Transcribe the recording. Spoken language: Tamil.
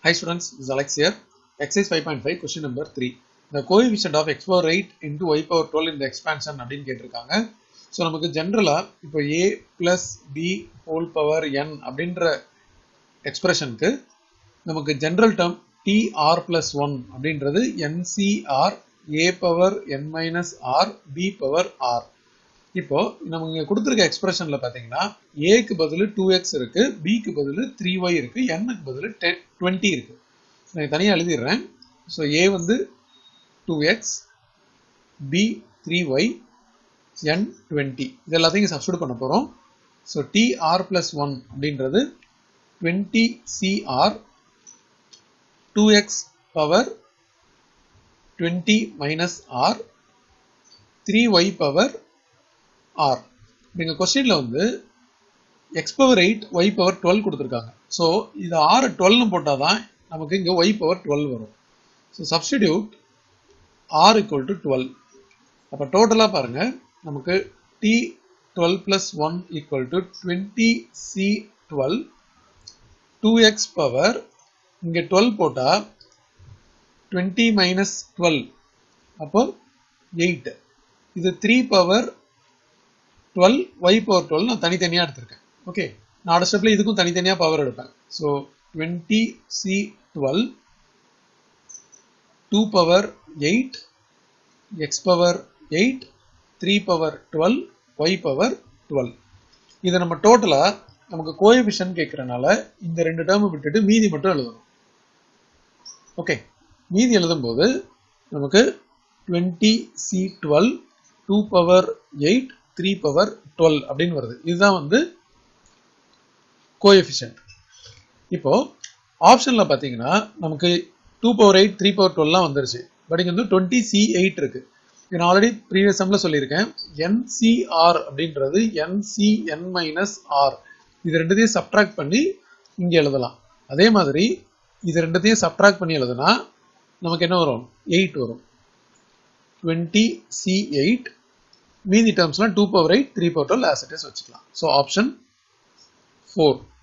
Hi students, this is Alex here. Exercise 5.5 question number 3. The coefficient of x power 8 into y power 12 in the expansion அப்படின்னு கேட்டிருக்காங்க ஸோ நமக்கு ஜென்ரலாக இப்போ a plus b whole power n அப்படின்ற எக்ஸ்பிரஷனுக்கு நமக்கு general term TR plus one அப்படின்றது NCR a power n minus r b power r இப்போ நம்ம இங்க கொடுத்துருக்க எக்ஸ்பிரஷன்ல பாத்தீங்கன்னா ஏக்கு பதில் டூ எக்ஸ் இருக்கு பிக்கு பதில் த்ரீ ஒய் இருக்கு என்னுக்கு பதில் டுவெண்ட்டி இருக்கு நான் தனியாக எழுதிடுறேன் ஸோ ஏ வந்து two x b three y n twenty இது எல்லாத்தையும் சப்ஸ்டியூட் பண்ண போகிறோம் ஸோ டிஆர் பிளஸ் ஒன் அப்படின்றது twenty CR two x power twenty minus r three y power r எங்கள் கொஸ்டினில் வந்து x power eight y power twelve கொடுத்துருக்காங்க ஸோ இது ஆறு டுவெல்னு போட்டால் தான் நமக்கு இங்கே ஒய் பவர் டுவெல் வரும் so substitute r equal to twelve அப்போ டோட்டலாக பாருங்கள் நமக்கு T twelve plus one equal to twenty C twelve two x power இங்கே டுவெல் போட்டால் டுவெண்ட்டி மைனஸ் டுவெல் அப்போ எயிட் இது three power twelve y power twelve நான் தனித்தனியாக எடுத்திருக்கேன் ஓகே நான் அடுத்த ஸ்டெப்பில் இதுக்கும் தனித்தனியாக பவர் எடுப்பேன் so twenty C twelve two power eight x power eight three power twelve y power twelve இதை நம்ம டோட்டலாக நமக்கு கோஎபிஷன் கேட்குறனால இந்த ரெண்டு டேர்மை விட்டுட்டு மீதி மட்டும் எழுதணும் ஓகே மீதி எழுதும்போது நமக்கு twenty C twelve two power eight three power twelve அப்படின்னு வருது இதுதான் வந்து கோஎஃபிஷியன்ட் இப்போ ஆப்ஷனில் பார்த்தீங்கன்னா நமக்கு two power eight three power டுவெல்லாம் வந்துருச்சு பட் இங்கே வந்து டுவெண்ட்டி சி எயிட் இருக்கு இது நான் ஆல்ரெடி ப்ரீவியஸ் சம்மில் சொல்லியிருக்கேன் என்சிஆர் அப்படின்றது என்சி என் மைனஸ் ஆர் இது ரெண்டுத்தையும் சப்ட்ராக்ட் பண்ணி இங்கே எழுதலாம் அதே மாதிரி இது ரெண்டுத்தையும் சப்ட்ராக்ட் பண்ணி எழுதுனா நமக்கு என்ன வரும் எயிட் வரும் டுவெண்ட்டி சி எயிட் மீதி டேர்ம்ஸ்லாம் two power eight three power twelve as it is வச்சுக்கலாம் ஸோ ஆப்ஷன் ஃபோர்